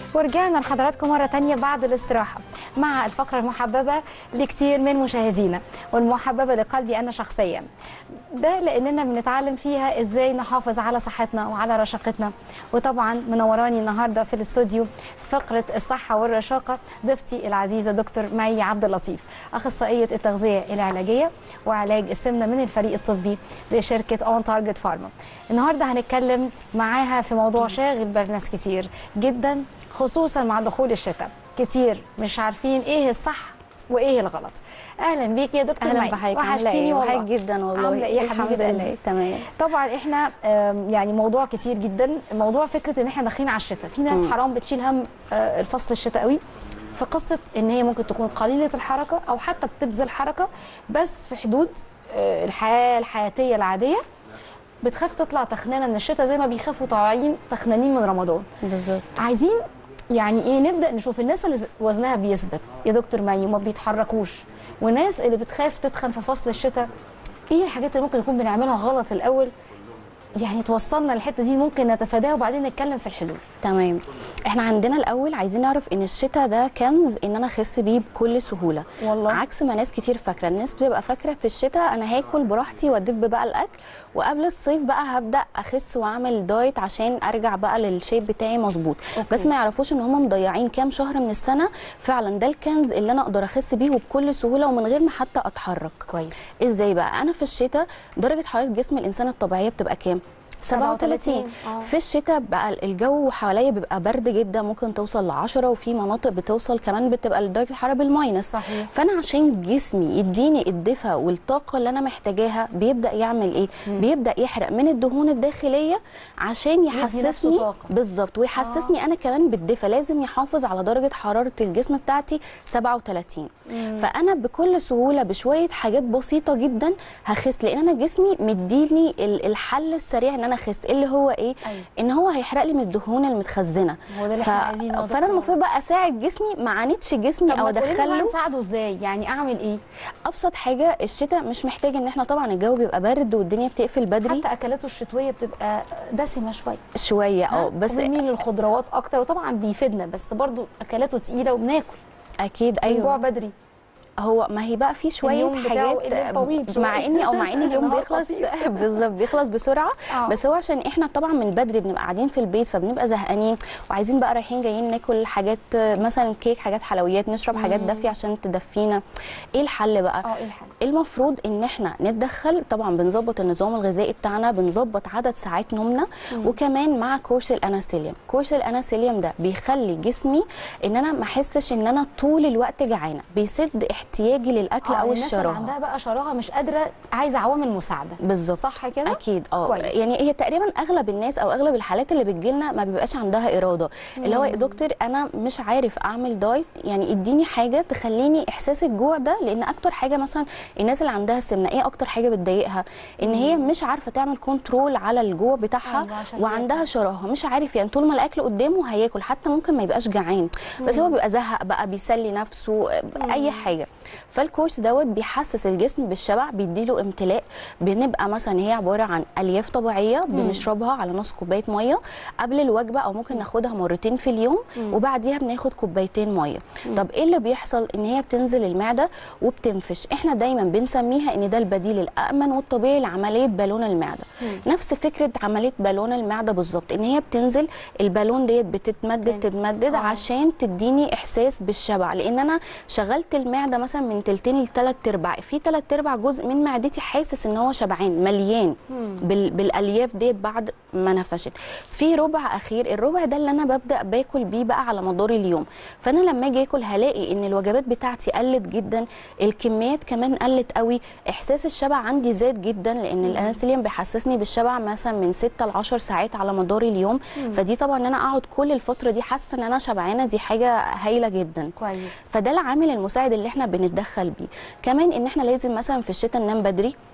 ورجعنا لحضراتكم مرة تانية بعد الاستراحة مع الفقرة المحببة لكتير من مشاهدينا والمحببة لقلبي أنا شخصيا ده لأننا بنتعلم فيها إزاي نحافظ على صحتنا وعلى رشاقتنا وطبعا منوراني النهاردة في الاستوديو فقرة الصحة والرشاقة ضيفتي العزيزة دكتور مي عبد اللطيف أخصائية التغذية العلاجية وعلاج السمنة من الفريق الطبي لشركة أون تارجت فارما النهاردة هنتكلم معاها في موضوع شاغل بال ناس كتير جدا خصوصا مع دخول الشتاء كتير مش عارفين ايه الصح وايه الغلط اهلا بيك يا دكتور اهلا مي بحضرتك عامله وحشتيني ايه والله وحشك جدا والله عامله ايه يا الحمد حبيبه لله قلبي تمام طبعا احنا آم، يعني موضوع كتير جدا موضوع فكره ان احنا داخلين على الشتاء في ناس مم. حرام بتشيل هم آه، الفصل الشتوي في قصه ان هي ممكن تكون قليله الحركه او حتى بتبذل حركه بس في حدود آه، الحياه الحياتيه العاديه بتخاف تطلع تخنانه من الشتاء زي ما بيخافوا طالعين تخنانين من رمضان بالظبط عايزين يعني ايه نبدا نشوف الناس اللي وزنها بيثبت يا دكتور مي وما بيتحركوش والناس اللي بتخاف تتخن في فصل الشتاء ايه الحاجات اللي ممكن نكون بنعملها غلط الاول يعني توصلنا للحته دي ممكن نتفاداها وبعدين نتكلم في الحلول تمام احنا عندنا الاول عايزين نعرف ان الشتاء ده كنز ان انا اخس بيه بكل سهوله والله. عكس ما ناس كتير فاكره الناس بتبقى فاكره في الشتاء انا هاكل براحتي وادب بقى الاكل وقبل الصيف بقى هبدا اخس واعمل دايت عشان ارجع بقى للشيب بتاعي مظبوط أوكي. بس ما يعرفوش ان هم مضيعين كام شهر من السنه فعلا ده الكنز اللي انا اقدر اخس بيه وبكل سهوله ومن غير ما حتى اتحرك كويس ازاي بقى انا في الشتاء درجه حراره جسم الانسان الطبيعيه بتبقى كام 37 آه. في الشتاء بقى الجو حواليا بيبقى برد جدا ممكن توصل ل 10 وفي مناطق بتوصل كمان بتبقى لدرجه الحراره بالماينس صحيح. فانا عشان جسمي يديني الدفء والطاقه اللي انا محتاجاها بيبدا يعمل ايه بيبدا يحرق من الدهون الداخليه عشان نفسه يحسسني طاقة. بالظبط ويحسسني انا كمان بالدفء لازم يحافظ على درجه حراره الجسم بتاعتي 37 فانا بكل سهوله بشويه حاجات بسيطه جدا هخس لان انا جسمي مديني ال- الحل السريع ان انا اخس اللي هو ايه أيوة. ان هو هيحرق لي من الدهون المتخزنه هو ده اللي احنا عايزينه يا فانا دكتور. المفروض بقى اساعد جسمي ما عاندش جسمي طب او ما تقولي لنا بقى ادخله نساعده ازاي يعني اعمل ايه ابسط حاجه الشتاء مش محتاج ان احنا طبعا الجو بيبقى برد والدنيا بتقفل بدري حتى اكلاته الشتويه بتبقى دسمه شويه شويه اه بس بس بنميل للخضروات اكتر وطبعا بيفيدنا بس برضو اكلاته تقيله وبناكل اكيد الجوع ايوه بدري هو ما هي بقى في شويه اليوم بتاعه حاجات اليوم طويل شوية. مع اني او مع ان اليوم النهار بيخلص قصير. بالظبط بيخلص بسرعه آه. بس هو عشان احنا طبعا من بدري بنبقى قاعدين في البيت فبنبقى زهقانين وعايزين بقى رايحين جايين ناكل حاجات مثلا كيك حاجات حلويات نشرب حاجات دافيه عشان تدفينا ايه الحل بقى اه ايه الحل المفروض ان احنا نتدخل طبعا بنظبط النظام الغذائي بتاعنا بنظبط عدد ساعات نومنا وكمان مع كورس الانستيليوم كورس الانستيليوم ده بيخلي جسمي ان انا ما احسش ان انا طول الوقت جعانه بيسد احتياجي للاكل آه، او الناس اللي الشراهه عندها بقى شراهه مش قادره عايزه عوامل مساعده بالظبط صح كده اكيد اه كويس. يعني هي تقريبا اغلب الناس او اغلب الحالات اللي بتجيلنا ما بيبقاش عندها اراده اللي هو يا دكتور انا مش عارف اعمل دايت يعني اديني حاجه تخليني احساس الجوع ده لان اكتر حاجه مثلا الناس اللي عندها سمنه ايه اكتر حاجه بتضايقها ان هي مش عارفه تعمل كنترول على الجوع بتاعها أيوة، عشان وعندها ياكل. شراهه مش عارف يعني طول ما الاكل قدامه هياكل حتى ممكن ما يبقاش جعان بس هو بيبقى زهق بقى بيسلي نفسه اي حاجه فالكورس دوت بيحسس الجسم بالشبع بيديله امتلاء بنبقى مثلا هي عباره عن الياف طبيعيه بنشربها على نص كوبايه ميه قبل الوجبه او ممكن ناخدها مرتين في اليوم وبعديها بناخد كوبايتين ميه طب ايه اللي بيحصل ان هي بتنزل المعده وبتنفش احنا دايما بنسميها ان ده البديل الامن والطبيعي لعمليه بالون المعده نفس فكره عمليه بالون المعده بالظبط ان هي بتنزل البالون ديت بتتمدد تتمدد آه. عشان تديني احساس بالشبع لان انا شغلت المعده مثلا من تلتين لثلاث ارباع في ثلاث ارباع جزء من معدتي حاسس ان هو شبعان مليان بال... بالالياف ديت بعد ما نفشت في ربع اخير الربع ده اللي انا ببدا باكل بيه بقى على مدار اليوم فانا لما اجي اكل هلاقي ان الوجبات بتاعتي قلت جدا الكميات كمان قلت قوي احساس الشبع عندي زاد جدا لان الانسولين بيحسسني بالشبع مثلا من 6 ل 10 ساعات على مدار اليوم فدي طبعا ان انا اقعد كل الفتره دي حاسه ان انا شبعانه دي حاجه هايله جدا كويس فده العامل المساعد اللي احنا بنتدخل بيه كمان ان احنا لازم مثلا في الشتاء ننام بدري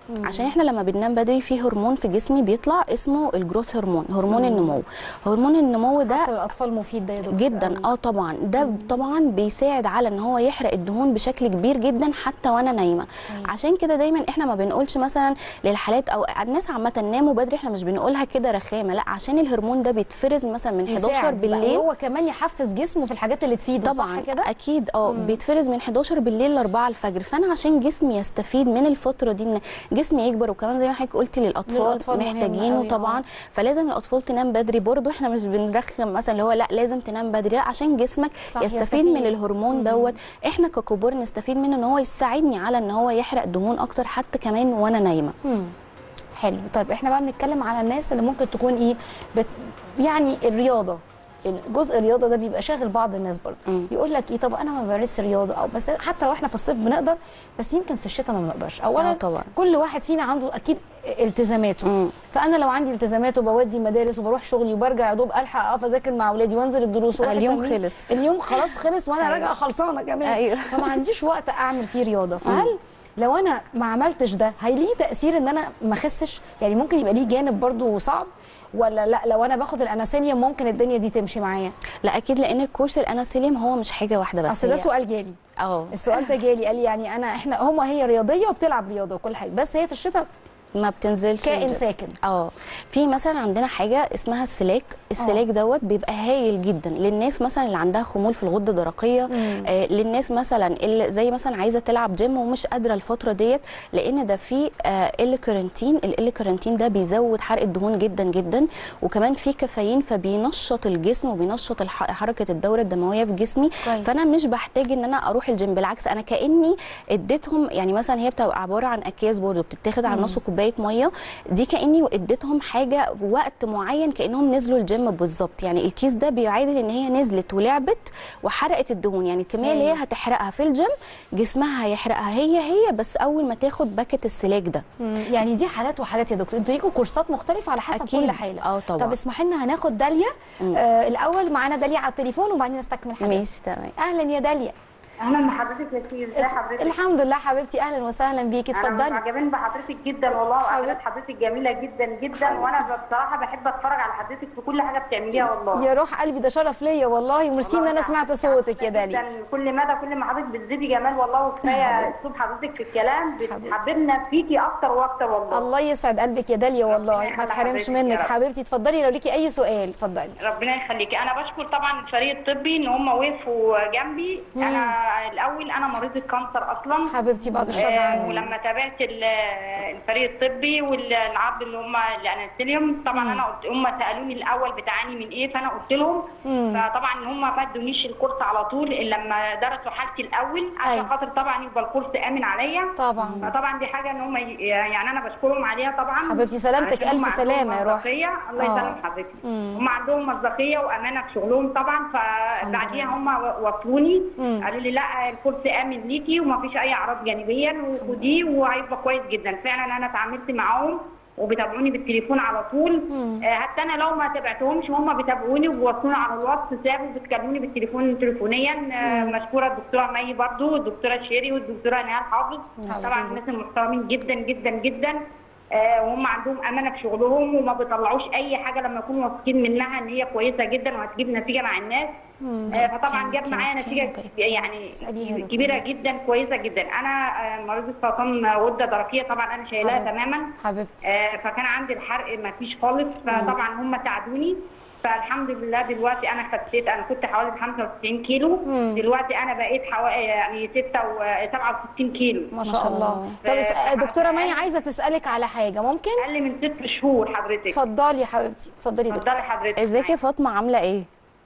عشان احنا لما بننام بدري في هرمون في جسمي بيطلع اسمه الجروث هرمون هرمون النمو هرمون النمو ده حتى للاطفال مفيد ده يا دكتور جدا أوي. اه طبعا ده طبعا بيساعد على ان هو يحرق الدهون بشكل كبير جدا حتى وانا نايمه كويس. عشان كده دايما احنا ما بنقولش مثلا للحالات او الناس عامه ناموا بدري احنا مش بنقولها كده رخامه لا عشان الهرمون ده بيتفرز مثلا من 11 يساعد بقى. بالليل هو كمان يحفز جسمه في الحاجات اللي تفيده طبعا صح كده اكيد اه بيتفرز من 11 بالليل ل 4 الفجر فانا عشان جسمي يستفيد من الفتره دي ان جسمي يكبر وكمان زي ما حضرتك قلتي للاطفال, للأطفال مهم محتاجينه أوي، طبعا آه. فلازم الاطفال تنام بدري برضو احنا مش بنرخم مثلا اللي هو لا لازم تنام بدري لا عشان جسمك صح، يستفيد, يستفيد. من الهرمون دوت احنا ككبار نستفيد منه ان هو يساعدني على ان هو يحرق دهون اكتر حتى كمان وانا نايمه مم. حلو طيب احنا بقى بنتكلم على الناس اللي ممكن تكون ايه بت... يعني الرياضه الجزء الرياضه ده بيبقى شاغل بعض الناس برضه مم. يقول لك ايه طب انا ما بمارسش رياضه او بس حتى واحنا في الصيف بنقدر بس يمكن في الشتاء ما بنقدرش اولا آه طبعا. كل واحد فينا عنده اكيد التزاماته مم. فانا لو عندي التزامات وبودي مدارس وبروح شغلي وبرجع يا دوب الحق اقف اذاكر مع اولادي وانزل الدروس واروح اليوم التمرين، خلص. اليوم خلاص خلص وانا أيوة. راجعه خلصانه كمان أيوة. فما عنديش وقت اعمل فيه رياضه فهل لو انا ما عملتش ده هيليه تاثير ان انا ما اخسش يعني ممكن يبقى ليه جانب برضو صعب ولا لا لو انا باخد الاناسيليوم ممكن الدنيا دي تمشي معايا لا اكيد لان الكورس الاناسيليوم هو مش حاجه واحده بس اصل ده هي- سؤال جالي اه السؤال ده جالي قال لي يعني انا احنا هم هي رياضيه وبتلعب رياضه وكل حاجه بس هي في الشتاء ما بتنزلش كائن الجيم. ساكن اه في مثلا عندنا حاجه اسمها السلاك السلاك دوت بيبقى هايل جدا للناس مثلا اللي عندها خمول في الغده الدرقيه آه للناس مثلا اللي زي مثلا عايزه تلعب جيم ومش قادره الفتره ديت لان ده في آه ال كارنتين ال كارنتين ده بيزود حرق الدهون جدا جدا وكمان في كافيين فبينشط الجسم وبينشط الح- حركه الدوره الدمويه في جسمي كويس. فانا مش بحتاج ان انا اروح الجيم بالعكس انا كاني اديتهم يعني مثلا هي بتبقى عباره عن اكياس برضه بتتاخد على نص كوبايه ميه دي كاني اديتهم حاجه في وقت معين كانهم نزلوا الجيم بالظبط يعني الكيس ده بيعادل ان هي نزلت ولعبت وحرقت الدهون يعني الكميه اللي هي أيوة. هتحرقها في الجيم جسمها هيحرقها هي هي بس اول ما تاخد باكت السلاك ده مم. يعني دي حالات وحالات يا دكتور انتوا ليكوا كورسات مختلفه على حسب أكيد. كل حاله اه طبعا. طب اسمحي لنا هناخد داليا آه الاول معانا داليا على التليفون وبعدين نستكمل حديث ماشي تمام اهلا يا داليا اهلا بحضرتك يا سيدي ازي حضرتك الحمد لله حبيبتي اهلا وسهلا بيكي انا اتفضلي معجبين بحضرتك جدا والله حبيبتي. وحضرتك حضرتك جميله جدا جدا وانا بصراحه بحب اتفرج على حضرتك في كل حاجه بتعمليها والله يا روح قلبي ده شرف ليا والله وميرسي ان والله انا أنا سمعت صوتك يا جداً داليا كل مدى كل ما حضرتك بتزيدي جمال والله وكفايه اسلوب حضرتك في الكلام بتحببنا فيكي اكتر واكتر والله الله يسعد قلبك يا داليا والله ربنا ما يخلي تحرمش حضرتك يا منك رب. حبيبتي اتفضلي لو ليكي اي سؤال اتفضلي ربنا يخليكي انا بشكر طبعا الفريق الطبي ان هم وقفوا جنبي انا الاول انا مريضه كانسر اصلا حبيبتي بعد الشر آه، عنك ولما تابعت ال- الفريق الطبي والعرض اللي هم الانستيليوم طبعا انا قلت هم سالوني الاول بتعاني من ايه فانا قلت لهم فطبعا هم ما ادونيش الكورس على طول الا لما درسوا حالتي الاول عشان أيوة. خاطر طبعا يبقى الكورس امن عليا طبعا فطبعا دي حاجه ان هم ي- يعني انا بشكرهم عليها طبعا حبيبتي سلامتك، عشان هم ألف عندهم سلامة يا روح. مصداقية. الله آه. يسلم حضرتك مم. هم عندهم مصداقيه وامانه في شغلهم طبعا فبعديها هم وصلوني مم. قالوا لي لا الكورس امن ليكي وما فيش اي اعراض جانبيه وخديه وهيبقى كويس جدا فعلا انا اتعاملت معاهم وبيتابعوني بالتليفون على طول آه، حتى انا لو ما تابعتهمش هم بيتابعوني وبيوصلوني على الواتساب وبتكلموني بالتليفون تليفونيا آه، مشكوره الدكتوره مي برضو والدكتوره شيري والدكتوره نهال حافظ طبعا الناس المحترمين جدا جدا جدا آه، وهم عندهم امانه في شغلهم وما بيطلعوش اي حاجه لما يكونوا واثقين منها ان هي كويسه جدا وهتجيب نتيجه مع الناس آه، فطبعا جاب معايا نتيجه يعني اسأليها يا كبيره جدا كويسه جدا انا آه، مريضه سرطان غده درقيه طبعا انا شايلاها حبيبتي. تماما حبيبتي آه، فكان عندي الحرق ما فيش خالص فطبعا هم ساعدوني فالحمد لله دلوقتي انا خسيت انا كنت حوالي 95 كيلو دلوقتي انا بقيت حوالي يعني 6 و 67 كيلو ما شاء شاء الله الله. طب اس- آه، دكتوره مي آه. عايزه تسالك على حاجه ممكن اقل من ست شهور حضرتك اتفضلي يا حبيبتي اتفضلي يا دكتوره اتفضلي حضرتك ازيك يا فاطمه عامله ايه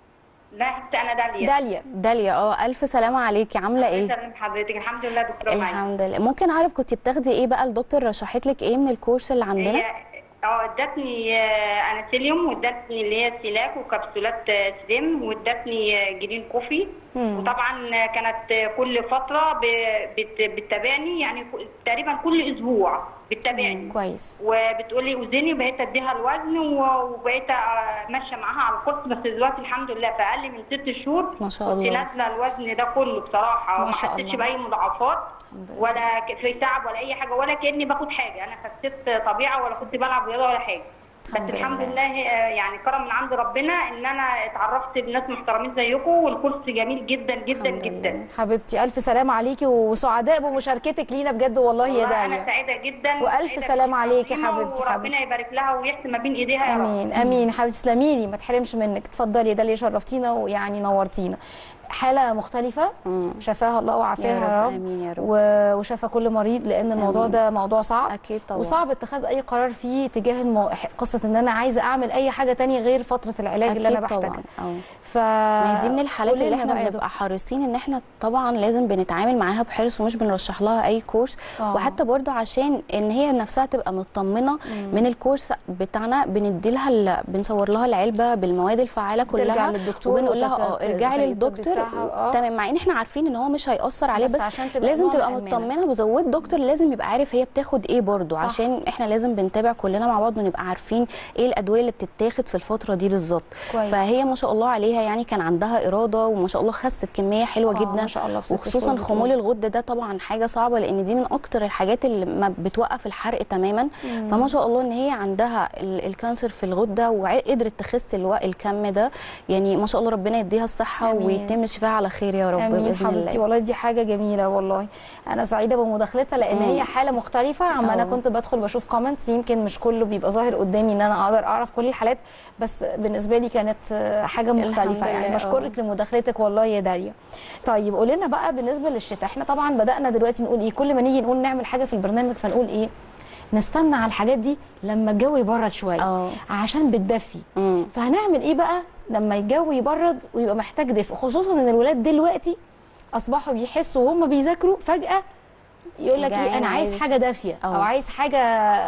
لا يا حبيبتي انا داليا داليا داليا اه الف سلامه عليكي عامله ايه يسلم حضرتك الحمد لله دكتوره معايا الحمد لله ممكن اعرف كنت بتاخدي ايه بقى الدكتور رشحت لك ايه من الكورس اللي عندنا هي اه ادتني آه، اناسيليوم وادتني اللي هي سيلاك وكبسولات آه، سليم وادتني آه، جرين كوفي مم. وطبعا آه، كانت آه، كل فتره ب- بت- بتتابعني يعني ك- تقريبا كل اسبوع بتتابعني كويس وبتقولي وزني وبقيت اديها الوزن و- وبقيت آه، ماشيه معاها على الكورس بس دلوقتي الحمد لله في اقل من ست شهور ما شاء كنت الله. نازله الوزن ده كله بصراحه ما وما شاء حسيتش الله. باي مضاعفات الحمد لله. ولا ك- في تعب ولا اي حاجه ولا كاني باخد حاجه انا خسيت طبيعه ولا كنت بلعب رياضه ولا حاجه الحمد بس الحمد لله. لله آه، يعني كرم من عند ربنا ان انا اتعرفت بناس محترمين زيكم والكورس جميل جدا جدا الحمد جدا حبيبتي الف سلامه عليكي وسعداء بمشاركتك لينا بجد والله يا والله انا داليا سعيده جدا وألف سعيدة سلام بيكي عليكي عظيمة حبيبتي، وربنا حبيبتي. يبارك لها ويحسن ما بين ايديها يا رب امين امين حبيبتي تسلميلي ما تحرمش منك اتفضلي يا داليا شرفتينا ويعني نورتينا حاله مختلفه مم. شفاها الله وعافاها يا يا رب، رب آمين يا رب. و- وشفى كل مريض لان الموضوع آمين. ده موضوع صعب اكيد طبعا وصعب اتخاذ اي قرار فيه تجاه المو... قصه ان انا عايزه اعمل اي حاجه تانية غير فتره العلاج اللي انا أكيد طبعاً. بحتاجها أه. ف ما هي دي من الحالات قولي اللي لنا احنا بقى يا بنبقى حريصين ان احنا طبعا لازم بنتعامل معاها بحرص ومش بنرشح لها اي كورس آه. وحتى برضو عشان ان هي نفسها تبقى مطمنه من الكورس بتاعنا بندي لها ال... بنصور لها العلبه بالمواد الفعاله ترجع كلها للدكتور وبنقول لها وتت- اه ت- ارجعي زي الطب للدكتور بتاعها، آه. تمام مع ان احنا عارفين ان هو مش هيأثر عليه بس بس, عشان تبقى لازم نوع تبقى من الأمانة. مطمنه وزود دكتور لازم يبقى عارف هي بتاخد ايه برضو صح. عشان احنا لازم بنتابع كلنا مع بعض ونبقى عارفين ايه الادويه اللي بتتاخد في الفتره دي بالظبط كويس. فهي ما شاء الله عليها يعني كان عندها اراده وما شاء الله خست كميه حلوه آه، جدا ما شاء الله في ست وخصوصا شهور خمول بتقول. الغده ده طبعا حاجه صعبه لان دي من اكتر الحاجات اللي ما بتوقف الحرق تماما فما شاء الله ان هي عندها ال- الكانسر في الغده وقدرت تخس الو- الكم ده يعني ما شاء الله ربنا يديها الصحه آمين. ويتم شفاها على خير يا رب امين باذن حبيبتي الله والله دي حاجه جميله والله انا سعيده بمداخلتها لان مم. هي حاله مختلفه عما انا آه. كنت بدخل بشوف كومنتس يمكن مش كله بيبقى ظاهر قدامي ان انا اقدر اعرف كل الحالات بس بالنسبه لي كانت آه، حاجه مختلفه الحمد يعني لله، بشكرك لمداخلتك والله يا داليا طيب قولي لنا بقى بالنسبه للشتاء احنا طبعا بدانا دلوقتي نقول ايه كل ما نيجي نقول نعمل حاجه في البرنامج فنقول ايه نستنى على الحاجات دي لما الجو يبرد شويه اه عشان بتدفي مم. فهنعمل ايه بقى لما الجو يبرد ويبقى محتاج دفء خصوصا ان الولاد دلوقتي اصبحوا بيحسوا وهم بيذاكروا فجاه يقول لك ايه جعان انا عايز عايز- حاجه دافيه او أه. عايز حاجه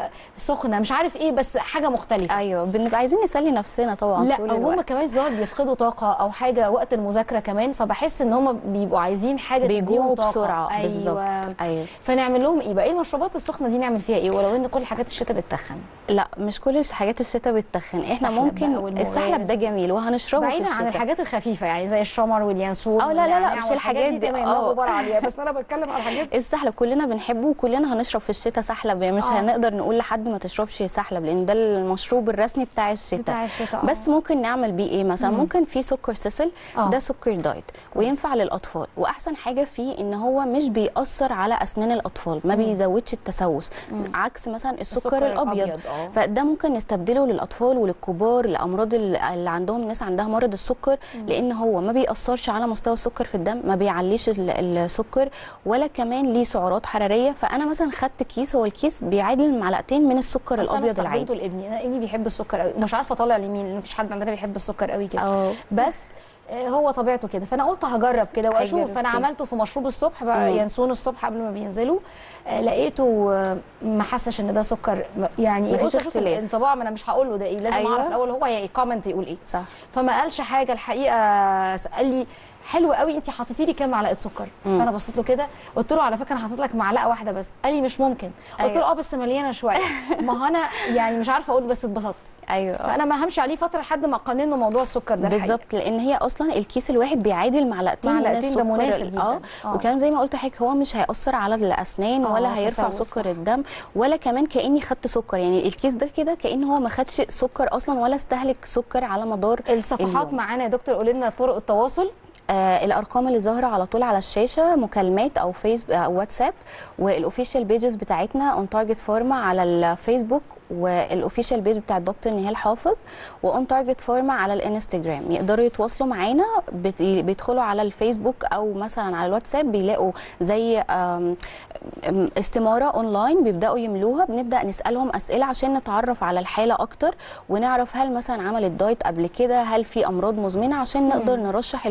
سخنه مش عارف ايه بس حاجه مختلفه ايوه بنبقى عايزين نسلي نفسنا طبعا لا طول او هم الوقت. كمان ظاهر بيفقدوا طاقه او حاجه وقت المذاكره كمان فبحس ان هم بيبقوا عايزين حاجه تديهم بيجوعوا طاقه بسرعه أيوة. بالظبط ايوه فنعمل لهم ايه بقى ايه المشروبات السخنه دي نعمل فيها ايه ولو ان كل حاجات الشتاء بتتخن لا مش كل حاجات الشتاء بتتخن احنا السحلب بقى ممكن والموال. السحلب ده جميل وهنشربه في بعيدا عن الشتاء الحاجات الخفيفه يعني زي الشمر واليانسون اه لا لا لا والنعناع مش والحاجات الحاجات دي تمام اه لا غبار عليها بس انا بتكلم على الحاجات السحلب كلنا بنحبه وكلنا هنشرب في الشتاء سحلب يعني مش آه. هنقدر نقول لحد ما تشربش سحلب لان ده المشروب الرسمي بتاع الشتاء بتاع الشتاء آه. بس ممكن نعمل بيه ايه مثلا مم. ممكن في سكر سيسل آه. ده سكر دايت وينفع للاطفال واحسن حاجه فيه ان هو مش بيأثر على اسنان الاطفال ما بيزودش التسوس عكس مثلا السكر, الابيض, آه. فده ممكن نستبدله للاطفال وللكبار لامراض ال- اللي عندهم ناس عندها مرض السكر لان هو ما بيأثرش على مستوى السكر في الدم ما بيعليش ال- السكر ولا كمان ليه سعرات حراريه فانا مثلا خدت كيس هو الكيس بيعادل معلقتين من السكر بس انا الابيض استخدمته العادي لابني انا ابني بيحب السكر قوي مش عارفه اطلع اليمين لان مفيش حد عندنا بيحب السكر قوي كده اه بس آه، هو طبيعته كده فانا قلت هجرب كده واشوف هيجرب فانا كده. عملته في مشروب الصبح بقى مم. ينسون الصبح قبل ما بينزلوا آه، لقيته آه، ما حسش ان ده سكر م- يعني مفيش قلت اشوف اختلاف. الانطباع ما انا مش هقول له ده ايه لازم أيوة. اعرف الاول هو يكومنت يقول ايه صح فما قالش حاجه الحقيقه قال لي حلو قوي انت حطيتي لي كام معلقه سكر مم. فانا بصيت له كده قلت له على فكره انا حطيت لك معلقه واحده بس قال لي مش ممكن قلت أيوة. له اه بس مليانه شويه ما هو انا يعني مش عارفه اقول بس اتبسطت ايوه فانا ما همشي عليه فتره لحد ما قننه موضوع السكر ده الحقيقة. بالظبط لان هي اصلا الكيس الواحد بيعادل معلقتين من معلقتين ده السكر مناسب ال- جدا. اه آه. وكمان زي ما قلت لحضرتك هو مش هيأثر على الاسنان آه، ولا هيرفع تسوس، سكر صح. الدم ولا كمان كاني خدت سكر يعني الكيس ده كده كان هو ما خدش سكر اصلا ولا استهلك سكر على مدار الصفحات اليوم. معانا يا دكتور قولي لنا طرق التواصل آه الارقام اللي ظاهره على طول على الشاشه مكالمات او فيس او واتساب والاوفيشال بيجز بتاعتنا اون تارجت فارما على الفيسبوك والاوفيشال بيج بتاع الدكتور نهال حافظ واون تارجت فارما على الانستجرام يقدروا يتواصلوا معانا بت- بيدخلوا على الفيسبوك او مثلا على الواتساب بيلاقوا زي آم، آم، استماره اونلاين بيبداوا يملوها بنبدا نسالهم اسئله عشان نتعرف على الحاله اكتر ونعرف هل مثلا عملت دايت قبل كده هل في امراض مزمنه عشان نقدر نرشح الكورس المناسب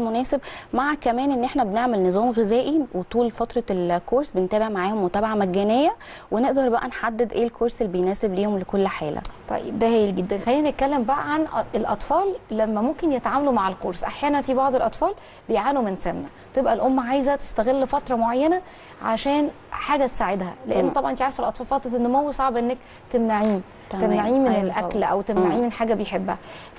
المناسب مع كمان ان احنا بنعمل نظام غذائي وطول فتره الكورس بنتابع معاهم متابعه مجانيه ونقدر بقى نحدد ايه الكورس اللي بيناسب ليهم لكل حاله طيب ده هايل جدا خلينا نتكلم بقى عن الاطفال لما ممكن يتعاملوا مع الكورس احيانا في بعض الاطفال بيعانوا من سمنه تبقى الام عايزه تستغل فتره معينه عشان حاجه تساعدها لان مم. طبعا انت عارفه الاطفال فتره النمو صعب انك تمنعيه تمام. تمنعيه من أيوة الاكل طبعاً. او تمنعيه مم. من حاجه بيحبها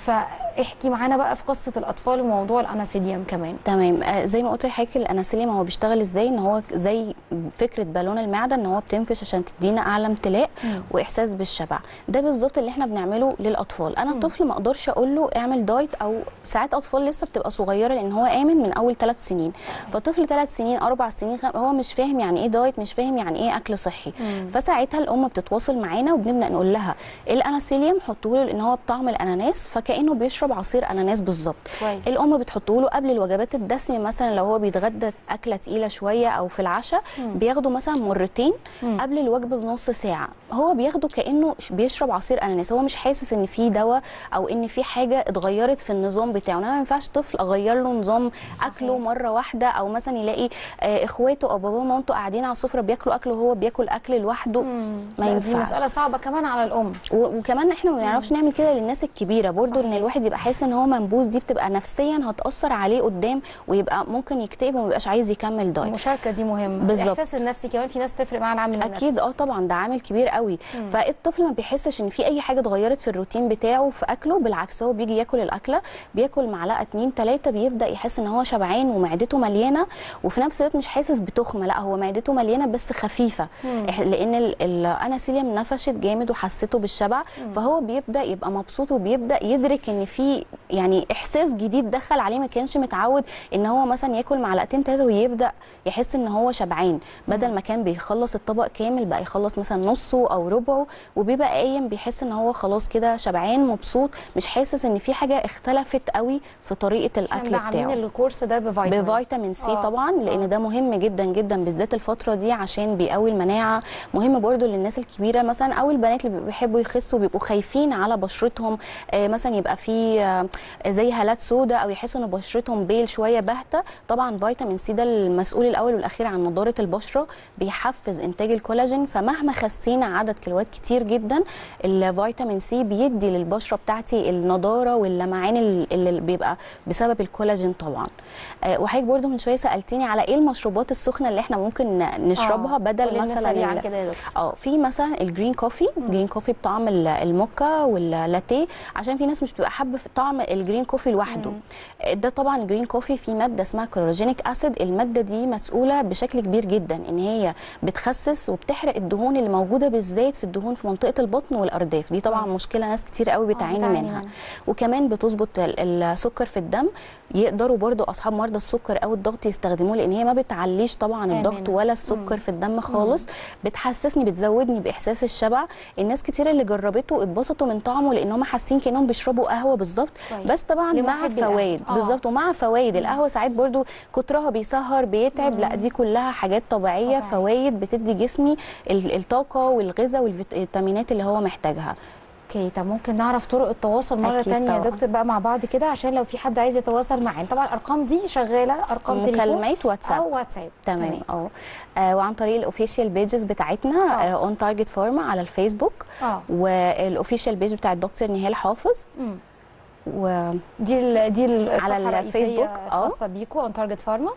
فاحكي معانا بقى في قصه الاطفال وموضوع الاناسيديوم كمان تمام آه، زي ما قلت لحضرتك الاناسيليوم هو بيشتغل ازاي ان هو زي فكره بالون المعده ان هو بتنفش عشان تدينا اعلى امتلاء مم. واحساس بالشبع ده بالظبط اللي احنا بنعمله للاطفال انا مم. طفل ما اقدرش اقول له اعمل دايت او ساعات اطفال لسه بتبقى صغيره لان هو امن من اول ثلاث سنين فطفل ثلاث سنين اربع سنين خم... هو مش فاهم يعني ايه دايت مش فاهم يعني ايه اكل صحي مم. فساعتها الام بتتواصل معانا وبنبدا نقول لها الاناسيليوم حطوا له لان هو بطعم الاناناس فكانه بيشرب عصير اناناس بالظبط كويس الام بتحطه له قبل الوجبات الدسمه مثلا لو هو بيتغدى اكله تقيله شويه او في العشاء مم. بياخده مثلا مرتين مم. قبل الوجبه بنص ساعه هو بياخده كانه ش- بيشرب عصير اناناس هو مش حاسس ان في دواء او ان في حاجه اتغيرت في النظام بتاعه انا ما ينفعش طفل اغير له نظام صحيح. اكله مره واحده او مثلا يلاقي آه، اخواته او باباه ومامته قاعدين على السفره بياكلوا اكل وهو بياكل اكل لوحده مم. ما لا، دي ينفعش. مساله صعبه كمان على الام و- وكمان احنا ما بنعرفش نعمل كده للناس الكبيره برضو صحيح. ان الواحد يبقى حاسس ان هو منبوذ دي بتبقى نفسيا هتاثر عليه قدام ويبقى ممكن يكتئب وما يبقاش عايز يكمل دايت المشاركه دي مهمه بالظبط. الاحساس النفسي كمان في ناس تفرق مع العامل النفسي اكيد اه طبعا ده عامل كبير قوي فالطفل ما بيحسش ان في اي حاجه اتغيرت في الروتين بتاعه في اكله بالعكس هو بيجي ياكل الاكله بياكل معلقه اتنين تلاته بيبدا يحس ان هو شبعان ومعدته مليانه وفي نفس الوقت مش حاسس بتخمه لا هو معدته مليانه بس خفيفه مم. إح- لان ال- الاناسيليوم نفشت جامد وحسته بالشبع فهو بيبدا يبقى مبسوط وبيبدا يدرك ان في يعني احساس جديد دخل عليه ما كانش متعود ان هو مثلا ياكل معلقتين ثلاثه ويبدا يحس ان هو شبعان بدل ما كان بيخلص الطبق كامل بقى يخلص مثلا نصه او ربعه وبيبقى قايم بيحس ان هو خلاص كده شبعان مبسوط مش حاسس ان في حاجه اختلفت قوي في طريقه احنا الاكل مدعمين بتاعه الكورس ده بفيتامينز بفيتامين سي آه. طبعا لان آه. ده مهم جدا جدا بالذات الفتره دي عشان بيقوي المناعه مهم برضو للناس الكبيره مثلا او البنات اللي بيحبوا يخسوا بيبقوا خايفين على بشرتهم آه، مثلا يبقى في آه، زي هالات سوداء او يحسوا ان بشرتهم بيل شويه باهته طبعا فيتامين سي ده المسؤول الاول والاخير عن نضاره البشره بيحفز انتاج الكولاجين فمهما خسينا عدد كيلوات كتير جدا الفيتامين سي بيدي للبشره بتاعتي النضاره واللمعان ال- اللي بيبقى بسبب الكولاجين طبعا آه، وحضرتك برضو من شويه سالتيني على ايه المشروبات السخنه اللي احنا ممكن ن- نشربها آه، بدل قولي لنا مثلا سريعا ال- كده يا دكتور اه في مثلا الجرين كوفي جرين كوفي بطعم ال- الموكا واللاتيه عشان في ناس مش بتبقى حابه في طعم الجرين كوفي لوحده ده طبعا الجرين كوفي فيه ماده اسمها كلوروجينيك اسيد الماده دي مسؤوله بشكل كبير جدا ان هي بتخسس وبتحرق الدهون اللي موجوده بالذات في الدهون في منطقه البطن والارداف دي طبعا كويس. مشكله ناس كتير قوي بتعاني بتعاني منها منها. وكمان بتظبط ال- السكر في الدم يقدروا برضو اصحاب مرضى السكر او الضغط يستخدموه لان هي ما بتعليش طبعا الضغط آمنة. ولا السكر مم. في الدم خالص بتحسسني بتزودني باحساس الشبع الناس كتير اللي جربته اتبسطوا من طعمه لان هم حاسين كانهم بيشربوا قهوه بالظبط كويس. بس طبعا مع لمحبي القهوة. فوائد آه. بالظبط ومع فوائد القهوه ساعات برضو كترها بيسهر بيتعب لا دي كلها حاجات طبيعيه طبيعية. فوائد بتدي جسمي ال- الطاقه والغذاء والفيتامينات اللي هو محتاجها اوكي طب ممكن نعرف طرق التواصل مره أكيد تانية يا طبعاً. دكتور بقى مع بعض كده عشان لو في حد عايز يتواصل معانا طبعا الارقام دي شغاله ارقام تليفون مكالمات واتساب او واتساب تمام اه آه، وعن طريق الاوفيشال بيجز بتاعتنا آه. اون تارجت فارما على الفيسبوك اه والاوفيشال بيج بتاع الدكتور نهال حافظ مم. وتمام دي ال دي الصفحه على الرئيسيه الفيسبوك، آه. خاصه بيكم اون تارجت فارما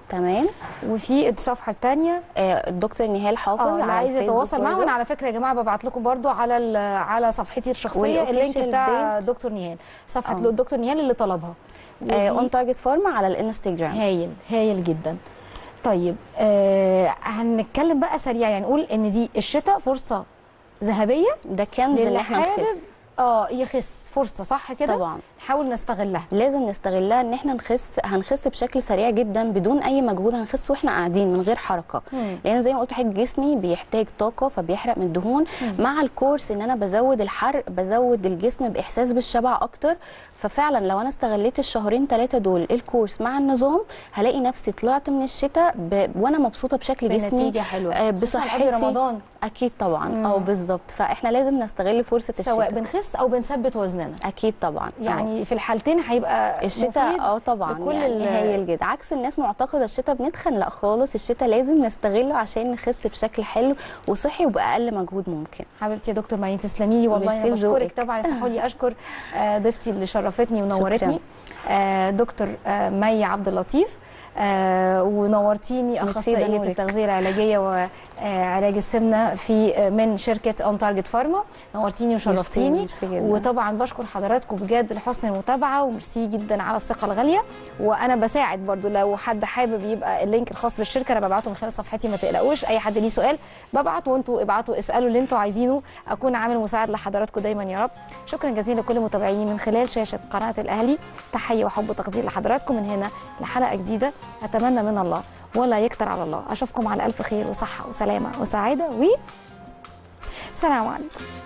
وفي الصفحه الثانيه آه، الدكتور نهال حافظ اه اللي على عايز الفيسبوك يتواصل معاه برضو. وانا على فكره يا جماعه ببعت لكم برضو على ال- على صفحتي الشخصيه اللينك والofficial بتاع page. دكتور نهال صفحه آه. الدكتور نهال اللي طلبها ودي- اون تارجت فارما على الانستجرام هايل هايل جدا طيب آه هنتكلم بقى سريع يعني نقول ان دي الشتاء فرصه ذهبيه ده كنز للي اللي احنا حابب نخس اه يخس فرصه صح كده طبعا نحاول نستغلها لازم نستغلها ان احنا نخس هنخس بشكل سريع جدا بدون اي مجهود هنخس واحنا قاعدين من غير حركه مم. لان زي ما قلت لحضرتك جسمي بيحتاج طاقه فبيحرق من الدهون مع الكورس ان انا بزود الحرق بزود الجسم باحساس بالشبع اكتر ففعلا لو انا استغليت الشهرين ثلاثه دول الكورس مع النظام هلاقي نفسي طلعت من الشتاء ب... وانا مبسوطه بشكل جسمي بنتيجه حلوه آه، خصوصاً قبل بصحتي رمضان اكيد طبعا مم. اه بالظبط فاحنا لازم نستغل فرصه سواء الشتاء بنخس او بنثبت وزننا اكيد طبعا آه. يعني في الحالتين هيبقى الشتاء مفيد اه طبعا بكل يعني ال- هايل جدا عكس الناس معتقده الشتاء بنتخن لا خالص الشتاء لازم نستغله عشان نخس بشكل حلو وصحي وباقل مجهود ممكن حبيبتي يا دكتور مريم تسلمي لي والله ميرسي انا بشكرك لذوقك. طبعا اسمحوا لي اشكر آه، ضيفتي اللي شرفتني ونورتني شكراً. آه، دكتور آه، مي عبد اللطيف آه، ونورتيني ميرسي، ده اخصائيه نورك. التغذيه العلاجيه وعلاج السمنه في آه، من شركه اون تارجت فارما نورتيني وشرفتيني ميرسي جدا. وطبعا بشكر حضراتكم بجد لحسن المتابعه وميرسي جدا على الثقه الغاليه وانا بساعد برضو لو حد حابب يبقى اللينك الخاص بالشركه انا ببعته من خلال صفحتي ما تقلقوش اي حد ليه سؤال ببعت وانتوا ابعتوا اسالوا اللي انتوا عايزينه اكون عامل مساعد لحضراتكم دايما يا رب شكرا جزيلا لكل متابعيني من خلال شاشه قناه الاهلي تحيه وحب وتقدير لحضراتكم من هنا لحلقه جديده اتمنى من الله ولا يكتر على الله اشوفكم على الف خير وصحه وسلامه وسعاده و سلام عليكم